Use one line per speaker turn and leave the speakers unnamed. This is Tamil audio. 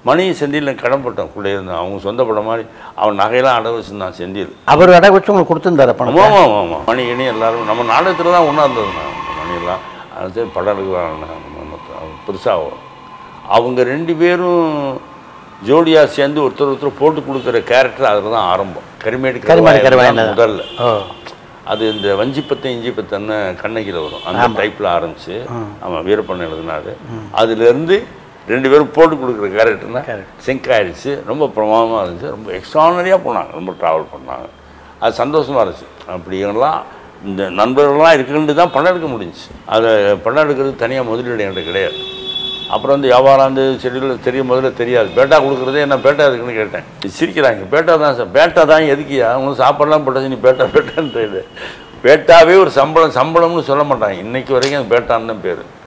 மணி செந்தில் கடன்பட்டோம் கூட இருந்தான் அவங்க சொந்த படம் மாதிரி அவன் நகையெல்லாம் அடகு வச்சுருந்தான் செந்தில்
அவர் அடகு வச்சு உங்களுக்கு கொடுத்துருந்தாரு பணம்
ஆமாம் ஆமாம் ஆமாம் மணி இனி எல்லாரும் நம்ம நாடகத்தில் தான் ஒன்றா இருந்தது நான் மணியெல்லாம் அது சரி படம் எடுக்க பெருசாக அவங்க ரெண்டு பேரும் ஜோடியாக சேர்ந்து ஒருத்தர் ஒருத்தர் போட்டு கொடுக்குற கேரக்டர் அதில் தான் ஆரம்பம் கரிமேடு
கரிமேடு
கருவாயன்
கருவாயன்
தான் முதல்ல
ஓ
அது இந்த வஞ்சிப்பத்தை இஞ்சிப்பத்தன்னு கண்ணகியில் வரும் அந்த டைப்பில் ஆரம்பிச்சு ஆமாம் வீரப்பன் எழுதினாரு அதுலேருந்து ரெண்டு பேரும் போட்டு கொடுக்குற கேரக்டர்னா சிங்க் ஆயிடுச்சு ரொம்ப பிரமாதமாக இருந்துச்சு ரொம்ப எக்ஸ்ட்ரானரியாக போனாங்க ரொம்ப ட்ராவல் பண்ணாங்க அது சந்தோஷமாக இருந்துச்சு அப்படியெல்லாம் இந்த நண்பர்கள்லாம் இருக்குன்னு தான் படம் எடுக்க முடிஞ்சுச்சு அதை படம் எடுக்கிறது தனியாக முதலீடு என்கிட்ட கிடையாது அப்புறம் வந்து வியாபாரம் வந்து செடியில் தெரியும் முதல்ல தெரியாது பேட்டா கொடுக்குறதே என்ன பேட்டா இருக்குன்னு கேட்டேன் இது சிரிக்கிறாங்க பேட்டா தான் சார் பேட்டா தான் எதுக்கியா உங்களுக்கு சாப்பாடுலாம் போட்டாச்சு நீ பேட்டா பேட்டான்னு பேட்டாவே ஒரு சம்பளம் சம்பளம்னு சொல்ல மாட்டாங்க இன்னைக்கு வரைக்கும் அது பேட்டான்னு தான் பேர்